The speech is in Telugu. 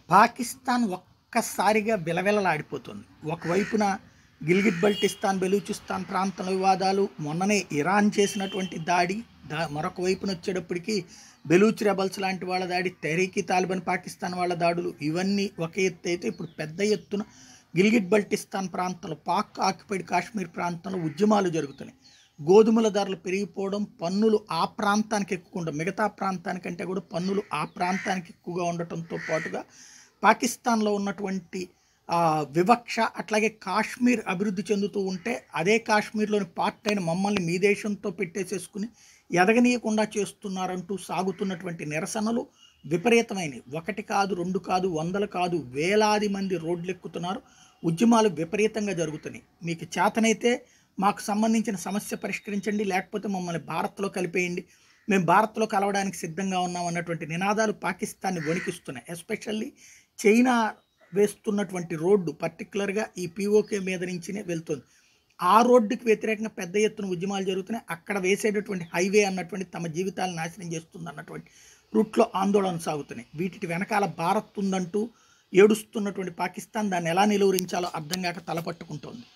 పాకిస్తాన్ ఒక్కసారిగా విలవిలలాడిపోతుంది ఒకవైపున గిల్గిట్ బల్టిస్తాన్ బెలూచిస్తాన్ ప్రాంతంలో వివాదాలు మొన్ననే ఇరాన్ చేసినటువంటి దాడి దా మరొక వైపున వచ్చేటప్పటికి బెలూచ్ రెబల్స్ లాంటి వాళ్ళ దాడి తెహరీకి తాలిబాన్ పాకిస్తాన్ వాళ్ళ దాడులు ఇవన్నీ ఒక ఎత్తు అయితే ఇప్పుడు పెద్ద ఎత్తున గిల్గిట్ బల్టిస్తాన్ ప్రాంతంలో పాక్ ఆక్యుపైడ్ కాశ్మీర్ ప్రాంతంలో ఉద్యమాలు జరుగుతున్నాయి గోధుమల ధరలు పెరిగిపోవడం పన్నులు ఆ ప్రాంతానికి ఎక్కువ ఉండడం మిగతా ప్రాంతానికంటే కూడా పన్నులు ఆ ప్రాంతానికి ఎక్కువగా ఉండటంతో పాటుగా పాకిస్తాన్లో ఉన్నటువంటి ఆ, వివక్ష అట్లాగే కాశ్మీర్ అభివృద్ధి చెందుతూ ఉంటే అదే కాశ్మీర్లోని పార్ట్ అయిన మమ్మల్ని మీ దేశంతో పెట్టేసేసుకుని ఎదగనీయకుండా చేస్తున్నారంటూ సాగుతున్నటువంటి నిరసనలు విపరీతమైనవి ఒకటి కాదు రెండు కాదు వందలు కాదు వేలాది మంది రోడ్లు ఎక్కుతున్నారు ఉద్యమాలు విపరీతంగా జరుగుతున్నాయి మీకు చేతనైతే మాకు సంబంధించిన సమస్య పరిష్కరించండి లేకపోతే మమ్మల్ని భారత్లో కలిపేయండి మేము భారత్లో కలవడానికి సిద్ధంగా ఉన్నాం అన్నటువంటి నినాదాలు పాకిస్తాన్ని వణికిస్తున్నాయి ఎస్పెషల్లీ చైనా వేస్తున్నటువంటి రోడ్డు పర్టికులర్గా ఈ పీఓకే మీద నుంచినే వెళ్తుంది ఆ రోడ్డుకి వ్యతిరేకంగా పెద్ద ఎత్తున ఉద్యమాలు జరుగుతున్నాయి అక్కడ వేసేటటువంటి హైవే అన్నటువంటి తమ జీవితాలను నాశనం చేస్తుంది అన్నటువంటి రూట్లో ఆందోళన సాగుతున్నాయి వీటి వెనకాల భారత్ ఉందంటూ ఏడుస్తున్నటువంటి పాకిస్తాన్ దాన్ని ఎలా నిలువరించాలో అర్థం కాక తలపట్టుకుంటోంది